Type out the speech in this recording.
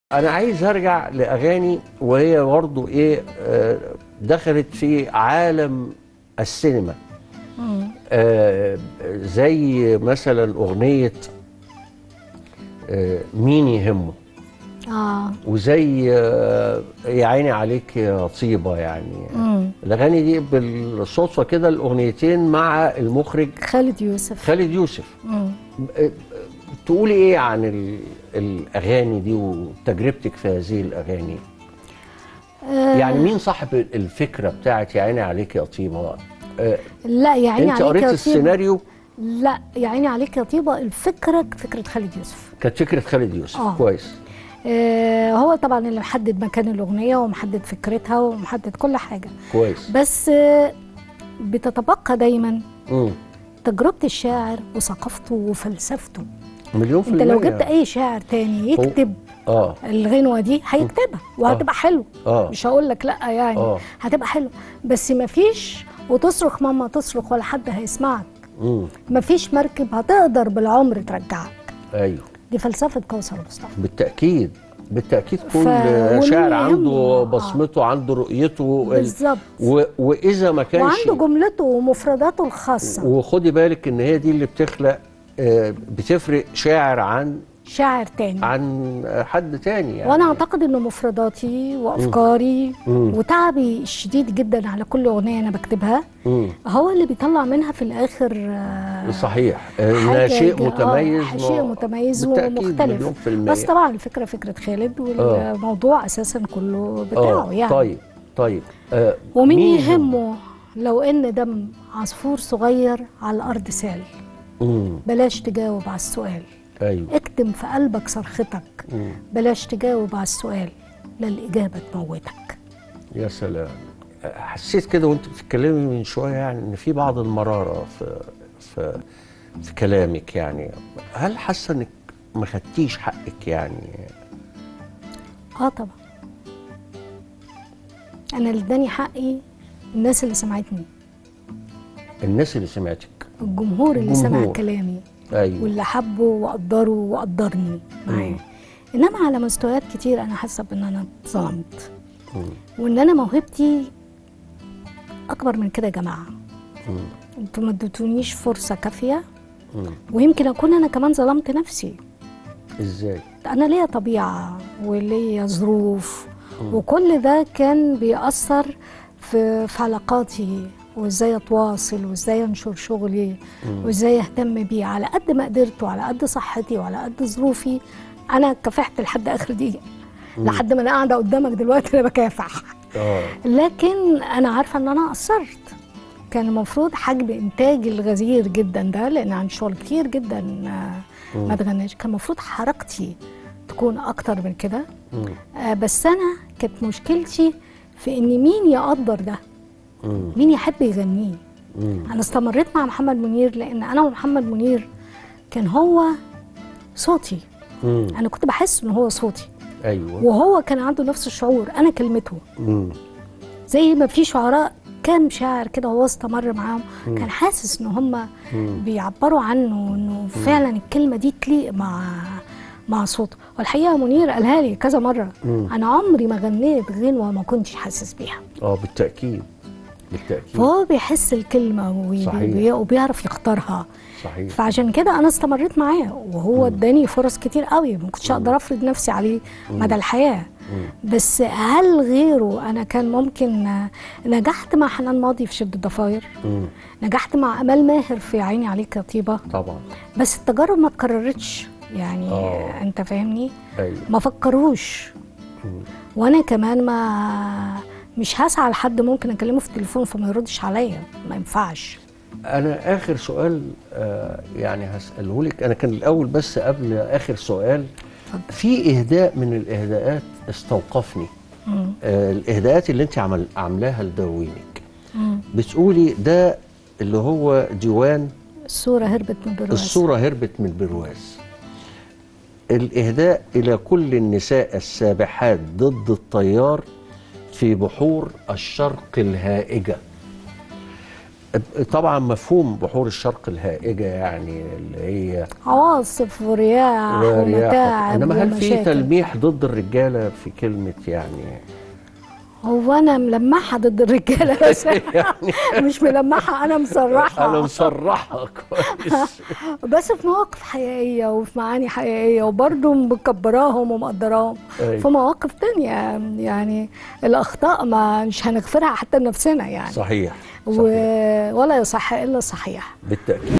انا عايز ارجع لاغاني وهي برضه ايه آه، دخلت في عالم السينما آه، زي مثلا اغنيه آه، مين يهمه اه وزي آه، يا عيني عليك يا طيبه يعني مم. الاغاني دي بالصدفه كده الاغنيتين مع المخرج خالد يوسف خالد يوسف مم. آه، تقولي ايه عن ال- الاغاني دي وتجربتك في هذه الاغاني آه يعني مين صاحب الفكره بتاعت يا عيني عليك يا طيبه آه لا يا عيني انت عليك قريت يا طيبة السيناريو لا يا عيني عليك يا طيبه الفكره فكره خالد يوسف كانت فكره خالد يوسف آه. كويس آه هو طبعا اللي محدد مكان الاغنيه ومحدد فكرتها ومحدد كل حاجه كويس بس آه بتتبقى دايما مم. تجربه الشاعر وثقافته وفلسفته مليون في انت المية لو جبت اي شاعر تاني يكتب اه الغنوه دي هيكتبها وهتبقى حلوه اه مش هقول لك لا يعني آه. هتبقى حلوه بس مفيش وتصرخ ماما تصرخ ولا حد هيسمعك مم. مفيش مركب هتقدر بالعمر ترجعك ايوه دي فلسفه كوثر مصطفى بالتاكيد بالتاكيد كل ف- شاعر واللي عنده يهمه- آه. بصمته عنده رؤيته ال- بالظبط و... واذا ما كانش وعنده جملته ومفرداته الخاصه وخدي بالك ان هي دي اللي بتخلق آه، بتفرق شاعر عن شاعر تاني عن حد تاني يعني وانا اعتقد ان مفرداتي وافكاري مم. وتعبي الشديد جدا على كل اغنيه انا بكتبها مم. هو اللي بيطلع منها في الاخر آه، صحيح انها حاجة شيء ج- متميز آه شيء ما- متميز بالتأكيد ومختلف مليون في المية. بس طبعا الفكره فكره خالد والموضوع اساسا كله بتاعه اه يعني طيب طيب آه ومين مين يهمه لو ان دم عصفور صغير على الارض سال مم. بلاش تجاوب على السؤال ايوه اكتم في قلبك صرختك مم. بلاش تجاوب على السؤال لا الاجابه تموتك يا سلام آه، حسيت كده وانت بتتكلمي من شويه يعني ان في بعض المراره في في في كلامك يعني هل حاسه انك ما خدتيش حقك يعني اه طبعا انا اللي اداني حقي الناس اللي سمعتني الناس اللي سمعتك الجمهور اللي سمع الجمهور. كلامي ايوه واللي حبه وقدره وقدرني معاه انما على مستويات كتير انا حاسه بان انا اتظلمت مم. وان انا موهبتي اكبر من كده يا جماعه مم. انتوا ما اديتونيش فرصه كافيه مم. ويمكن اكون انا كمان ظلمت نفسي ازاي انا ليا طبيعه وليا ظروف وكل ده كان بيأثر في في علاقاتي وازاي اتواصل وازاي انشر شغلي وازاي اهتم بيه على قد ما قدرت وعلى قد صحتي وعلى قد ظروفي انا كافحت لحد اخر دقيقه لحد ما انا قاعده قدامك دلوقتي انا بكافح اه لكن انا عارفه ان انا قصرت كان المفروض حجم انتاجي الغزير جدا ده لان عندي شغل كتير جدا آه، ما اتغناش كان المفروض حركتي تكون اكتر من كده مم. آه، بس انا كانت مشكلتي في ان مين يقدر ده مم. مين يحب يغنيه مم. انا استمريت مع محمد منير لان انا ومحمد منير كان هو صوتي مم. انا كنت بحس ان هو صوتي ايوه وهو كان عنده نفس الشعور انا كلمته مم. زي ما في شعراء كام شاعر كده وهو استمر معاهم كان حاسس ان هم بيعبروا عنه انه فعلا الكلمه دي تليق مع مع صوته والحقيقه منير قالها لي كذا مره انا عمري ما غنيت غنوه ما كنتش حاسس بيها اه بالتاكيد بالتاكيد فهو بيحس الكلمه وبي- صحيح. وبي- وبيعرف يختارها صحيح فعشان كده انا استمريت معاه وهو اداني فرص كتير قوي ما كنتش اقدر افرض نفسي عليه مدى الحياه بس هل غيره انا كان ممكن آه، نجحت مع حنان ماضي في شد الضفاير مم. نجحت مع امال ماهر في عيني عليك يا طيبه طبعا بس التجارب ما اتكررتش يعني آه. انت فاهمني ايوه ما فكروش وانا كمان ما مش هسعى لحد ممكن اكلمه في التليفون فما يردش عليا ما ينفعش انا اخر سؤال آه يعني هساله لك انا كان الاول بس قبل اخر سؤال في اهداء من الاهداءات استوقفني مم. آه الاهداءات اللي انت عمل عاملاها لدواوينك مم. بتقولي ده اللي هو ديوان الصوره هربت من برواز الصورة هربت من البرواز الإهداء إلى كل النساء السابحات ضد التيار في بحور الشرق الهائجة طبعا مفهوم بحور الشرق الهائجه يعني اللي هي عواصف ورياح ومتاعب انما هل في ومشاكل. تلميح ضد الرجاله في كلمه يعني هو انا ملمحه ضد الرجاله بس يعني مش ملمحه انا مصرحه انا مصرحه كويس بس في مواقف حقيقيه وفي معاني حقيقيه وبرضه مكبراهم ومقدراهم أيوة. في مواقف تانية يعني الاخطاء ما مش هنغفرها حتى لنفسنا يعني صحيح و... صحيح ولا يصح الا الصحيح بالتاكيد